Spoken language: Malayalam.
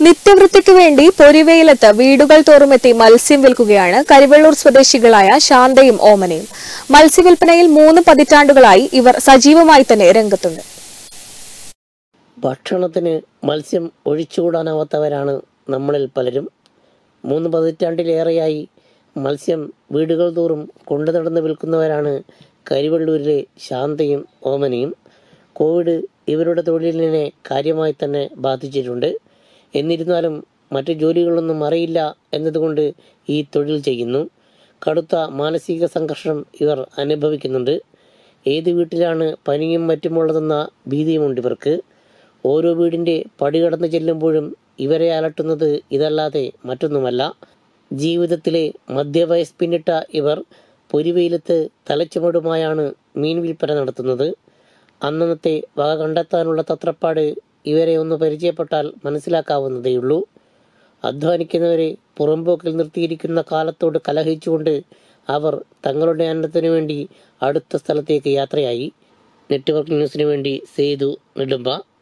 നിത്യവൃത്തിക്ക് വേണ്ടി പൊരിവെയിലത്ത് വീടുകൾ തോറുമെത്തി മത്സ്യം വിൽക്കുകയാണ് കരിവെള്ളൂർ സ്വദേശികളായ ശാന്തയും ഓമനയും മത്സ്യവിൽപ്പനയിൽ മൂന്ന് പതിറ്റാണ്ടുകളായി ഇവർ സജീവമായി തന്നെ രംഗത്തുണ്ട് ഭക്ഷണത്തിന് മത്സ്യം ഒഴിച്ചുകൂടാനാവാത്തവരാണ് നമ്മളിൽ പലരും മൂന്ന് പതിറ്റാണ്ടിലേറെയായി മത്സ്യം വീടുകൾ തോറും കൊണ്ടു നടന്ന് വിൽക്കുന്നവരാണ് കരിവള്ളൂരിലെ ശാന്തയും ഓമനയും കോവിഡ് ഇവരുടെ തൊഴിലിനെ കാര്യമായി തന്നെ ബാധിച്ചിട്ടുണ്ട് എന്നിരുന്നാലും മറ്റു ജോലികളൊന്നും അറിയില്ല എന്നതുകൊണ്ട് ഈ തൊഴിൽ ചെയ്യുന്നു കടുത്ത മാനസിക സംഘർഷം ഇവർ അനുഭവിക്കുന്നുണ്ട് ഏത് വീട്ടിലാണ് പനിയും മറ്റുമുള്ളതെന്ന ഭീതിയുമുണ്ട് ഇവർക്ക് ഓരോ വീടിൻ്റെ പടി കടന്നു ചെല്ലുമ്പോഴും ഇവരെ അലട്ടുന്നത് ഇതല്ലാതെ മറ്റൊന്നുമല്ല ജീവിതത്തിലെ മധ്യവയസ് പിന്നിട്ട ഇവർ പൊരിവെയിലത്ത് തലച്ചുമടുമായാണ് മീൻ വിൽപ്പന നടത്തുന്നത് അന്നന്നത്തെ വക കണ്ടെത്താനുള്ള തത്രപ്പാട് ഇവരെ ഒന്ന് പരിചയപ്പെട്ടാൽ മനസ്സിലാക്കാവുന്നതേയുള്ളൂ അധ്വാനിക്കുന്നവരെ പുറമ്പോക്കിൽ നിർത്തിയിരിക്കുന്ന കാലത്തോട് കലഹിച്ചുകൊണ്ട് അവർ തങ്ങളുടെ അന്നത്തിനു വേണ്ടി അടുത്ത സ്ഥലത്തേക്ക് യാത്രയായി നെറ്റ്വർക്ക് ന്യൂസിനു വേണ്ടി സേതു നെടുമ്പ